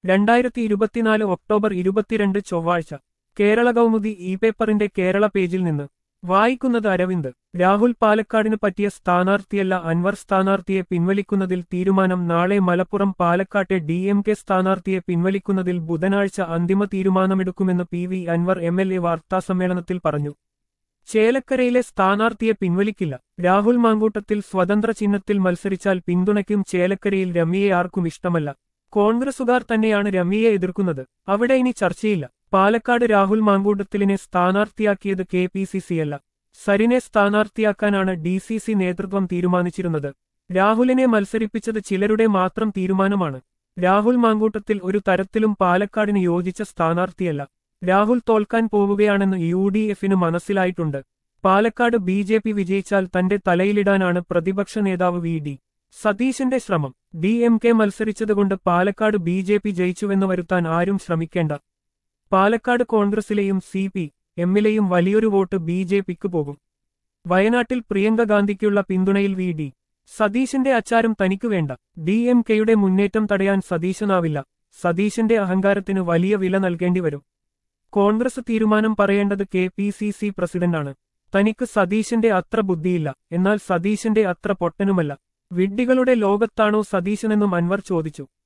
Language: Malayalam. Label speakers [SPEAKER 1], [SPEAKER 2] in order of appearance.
[SPEAKER 1] രണ്ടായിരത്തി ഇരുപത്തിനാല് ഒക്ടോബർ ഇരുപത്തിരണ്ട് ചൊവ്വാഴ്ച കേരള കൗമുദി ഇ പേപ്പറിന്റെ കേരള പേജിൽ നിന്ന് വായിക്കുന്നത് അരവിന്ദ് രാഹുൽ പാലക്കാടിന് പറ്റിയ സ്ഥാനാർത്ഥിയല്ല അൻവർ സ്ഥാനാർത്ഥിയെ പിൻവലിക്കുന്നതിൽ തീരുമാനം നാളെ മലപ്പുറം പാലക്കാട്ടെ ഡി എം കെ സ്ഥാനാർത്ഥിയെ പിൻവലിക്കുന്നതിൽ ബുധനാഴ്ച അന്തിമ തീരുമാനമെടുക്കുമെന്ന് P V Anwar M L A വാർത്താസമ്മേളനത്തിൽ പറഞ്ഞു ചേലക്കരയിലെ സ്ഥാനാർത്ഥിയെ പിൻവലിക്കില്ല രാഹുൽ മാങ്കൂട്ടത്തിൽ സ്വതന്ത്ര ചിഹ്നത്തിൽ മത്സരിച്ചാൽ പിന്തുണയ്ക്കും ചേലക്കരയിൽ രമ്യയെ ആർക്കും ഇഷ്ടമല്ല കോൺഗ്രസുകാർ തന്നെയാണ് രമ്യയെ എതിർക്കുന്നത് അവിടെ ഇനി ചർച്ചയില്ല പാലക്കാട് രാഹുൽ മാങ്കൂട്ടത്തിലിനെ സ്ഥാനാർത്ഥിയാക്കിയത് കെ പി സി സി അല്ല സരിനെ സ്ഥാനാർത്ഥിയാക്കാനാണ് ഡി സി സി നേതൃത്വം തീരുമാനിച്ചിരുന്നത് രാഹുലിനെ മത്സരിപ്പിച്ചത് ചിലരുടെ മാത്രം തീരുമാനമാണ് രാഹുൽ മാങ്കൂട്ടത്തിൽ ഒരു തരത്തിലും പാലക്കാടിന് യോജിച്ച സ്ഥാനാർത്ഥിയല്ല രാഹുൽ തോൽക്കാൻ പോവുകയാണെന്ന് യു ഡി എഫിന് മനസ്സിലായിട്ടുണ്ട് പാലക്കാട് ബി ജെ പി വിജയിച്ചാൽ തന്റെ തലയിലിടാനാണ് പ്രതിപക്ഷ നേതാവ് വി ഡി സതീശന്റെ ശ്രമം ഡി എം കെ മത്സരിച്ചതുകൊണ്ട് പാലക്കാട് ബി ജെ പി ജയിച്ചുവെന്ന് വരുത്താൻ ആരും ശ്രമിക്കേണ്ട പാലക്കാട് കോൺഗ്രസിലെയും സി പി എമ്മിലെയും വലിയൊരു വോട്ട് ബി ജെ പിക്ക് പോകും വയനാട്ടിൽ പ്രിയങ്ക ഗാന്ധിക്കുള്ള പിന്തുണയിൽ വി ഡി സതീശന്റെ അച്ചാരം തനിക്ക് വേണ്ട ഡി എം കെയുടെ മുന്നേറ്റം തടയാൻ സതീശനാവില്ല സതീശന്റെ അഹങ്കാരത്തിന് വലിയ വില നൽകേണ്ടി വരും കോൺഗ്രസ് തീരുമാനം പറയേണ്ടത് കെ പി സി സി പ്രസിഡന്റാണ് തനിക്ക് സതീശന്റെ അത്ര ബുദ്ധിയില്ല എന്നാൽ സതീശന്റെ അത്ര പൊട്ടനുമല്ല വിഡ്ഢികളുടെ ലോകത്താണോ സതീശനെന്നും അൻവർ ചോദിച്ചു